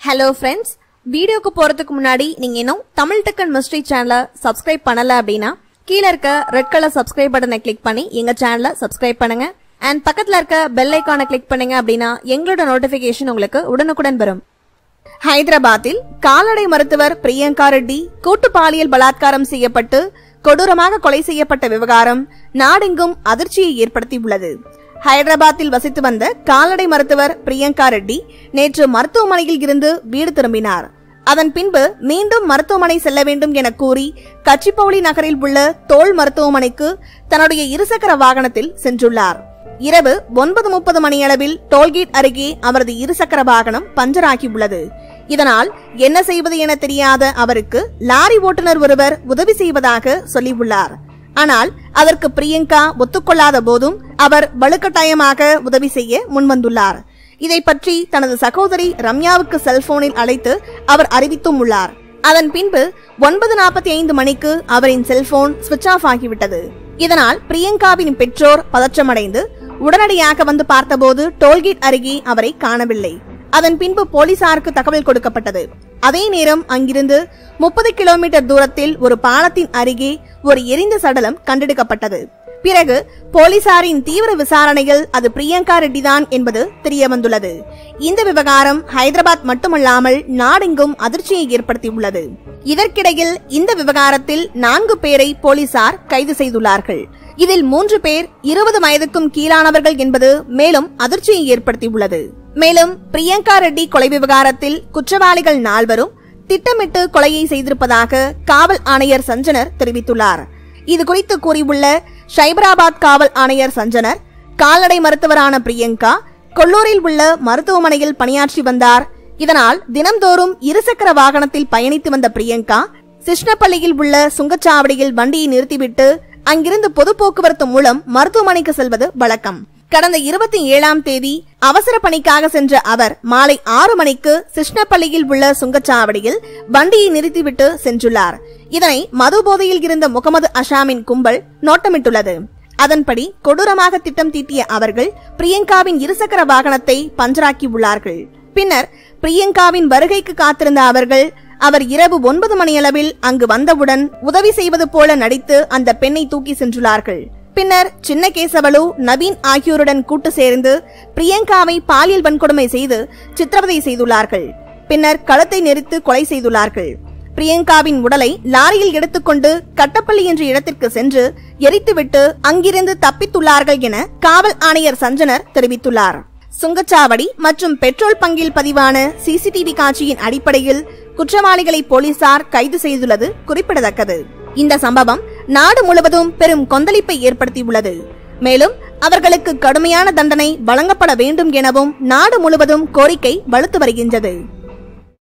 hello friends வீடியோக்கு போறதுக்கு முன்னாடி நீங்க இன்னும் தமிழ் டெக்கன் மிஸ்ட்ரி சேனலை சப்ஸ்கிரைப் பண்ணல அப்படின்னா கீழ இருக்க ரெட் கலர் சப்ஸ்கிரைப் பட்டனை கிளிக் பண்ணி எங்க சேனலை சப்ஸ்கிரைப் பண்ணுங்க அண்ட் பக்கத்துல இருக்க பெல் ஐக்கானை கிளிக் பண்ணுங்க அப்படின்னா எங்களோட நோட்டிபிகேஷன் உங்களுக்கு உடனுக்குடன் வரும் ஹைதராபாத்தில் கால்நடை மருத்துவர் பிரியங்கா ரெட்டி கூட்டு பாலியல் பலாத்காரம் செய்யப்பட்டு கொடூரமாக கொலை செய்யப்பட்ட விவகாரம் நாடெங்கும் அதிர்ச்சியை ஏற்படுத்தியுள்ளது ஹைதராபாத்தில் வசித்து வந்த கால்நடை மருத்துவர் பிரியங்கா ரெட்டி நேற்று மருத்துவமனையில் இருந்து வீடு திரும்பினார் அதன் பின்பு மீண்டும் மருத்துவமனை செல்ல வேண்டும் என கூறி கச்சிப்பவுளி நகரில் உள்ள தோல் மருத்துவமனைக்கு தன்னுடைய இருசக்கர வாகனத்தில் சென்றுள்ளார் இரவு ஒன்பது முப்பது மணியளவில் டோல்கேட் அருகே அவரது இருசக்கர வாகனம் பஞ்சராகியுள்ளது இதனால் என்ன செய்வது என தெரியாத அவருக்கு லாரி ஓட்டுநர் ஒருவர் உதவி செய்வதாக சொல்லியுள்ளார் ஆனால் அதற்கு பிரியங்கா ஒத்துக்கொள்ளாத போதும் அவர் வலுக்கட்டாயமாக உதவி செய்ய முன்வந்துள்ளார் இதை பற்றி தனது சகோதரி ரம்யாவுக்கு செல்போனில் அழைத்து அவர் அறிவித்தும் உள்ளார் அதன் பின்பு ஒன்பது நாற்பத்தி ஐந்து மணிக்கு அவரின் செல்போன் சுவிட்ச் ஆஃப் ஆகிவிட்டது இதனால் பிரியங்காவின் பெற்றோர் பதற்றமடைந்து உடனடியாக வந்து பார்த்தபோது டோல்கேட் அருகே அவரை காணவில்லை அதன் பின்பு போலீசாருக்கு தகவல் கொடுக்கப்பட்டது அதே நேரம் அங்கிருந்து முப்பது கிலோமீட்டர் தூரத்தில் ஒரு பாலத்தின் அருகே ஒரு எரிந்த சடலம் கண்டெடுக்கப்பட்டது பிறகு போலீசாரின் தீவிர விசாரணையில் அது பிரியங்கா ரெட்டி தான் என்பது தெரிய வந்துள்ளது இந்த விவகாரம் ஹைதராபாத் மட்டுமல்லாமல் நாடெங்கும் அதிர்ச்சியை ஏற்படுத்தியுள்ளது இதற்கிடையில் இந்த விவகாரத்தில் நான்கு பேரை போலீசார் கைது செய்துள்ளார்கள் இதில் மூன்று பேர் இருபது வயதுக்கும் கீழானவர்கள் என்பது மேலும் அதிர்ச்சியை ஏற்படுத்தியுள்ளது மேலும் பிரியங்கா ரெட்டி கொலை விவகாரத்தில் குற்றவாளிகள் நால்வரும் திட்டமிட்டு கொலையை செய்திருப்பதாக காவல் ஆணையர் சஞ்சனர் தெரிவித்துள்ளார் இது குறித்து கூறியுள்ள சைபராபாத் காவல் ஆணையர் சஞ்சனர் கால்நடை மருத்துவரான பிரியங்கா கொல்லூரில் உள்ள மருத்துவமனையில் பணியாற்றி வந்தார் இதனால் தினம்தோறும் இருசக்கர வாகனத்தில் பயணித்து வந்த பிரியங்கா சிஷ்ணப்பள்ளியில் உள்ள சுங்கச்சாவடியில் வண்டியை நிறுத்திவிட்டு அங்கிருந்து பொது போக்குவரத்து மூலம் மருத்துவமனைக்கு செல்வது வழக்கம் கடந்த இருபத்தி ஏழாம் தேதி அவசர பணிக்காக சென்ற அவர் மாலை ஆறு மணிக்கு சிஷ்ணப்பள்ளியில் உள்ள சுங்கச்சாவடியில் வண்டியை நிறுத்திவிட்டு சென்றுள்ளார் இதனை மது போதையில் இருந்த முகமது அஷாமின் கும்பல் நோட்டமிட்டுள்ளது அதன்படி கொடூரமாக திட்டம் தீட்டிய அவர்கள் பிரியங்காவின் இருசக்கர வாகனத்தை பஞ்சராக்கி உள்ளார்கள் பின்னர் பிரியங்காவின் வருகைக்கு காத்திருந்த அவர்கள் அவர் இரவு ஒன்பது மணியளவில் அங்கு வந்தவுடன் உதவி செய்வது போல நடித்து அந்த பெண்ணை தூக்கி சென்றுள்ளார்கள் பின்னர் சின்ன கேசவலு நவீன் ஆகியோருடன் கூட்டு சேர்ந்து பிரியங்காவை பாலியல் வன்கொடுமை செய்து சித்திரவதை செய்துள்ளார்கள் பின்னர் கழுத்தை நெரித்து கொலை செய்துள்ளார்கள் பிரியங்காவின் உடலை லாரியில் எடுத்துக்கொண்டு கட்டப்பள்ளி என்ற இடத்திற்கு சென்று எரித்துவிட்டு அங்கிருந்து தப்பித்துள்ளார்கள் என காவல் ஆணையர் சஞ்சனர் தெரிவித்துள்ளார் சுங்கச்சாவடி மற்றும் பெட்ரோல் பங்கில் பதிவான சிசிடிவி காட்சியின் அடிப்படையில் குற்றவாளிகளை போலீசார் கைது செய்துள்ளது குறிப்பிடத்தக்கது இந்த சம்பவம் நாடு முழுவதும் பெரும் கொந்தளிப்பை ஏற்படுத்தியுள்ளது மேலும் அவர்களுக்கு கடுமையான தண்டனை வழங்கப்பட வேண்டும் எனவும் நாடு முழுவதும் கோரிக்கை வலுத்து வருகின்றது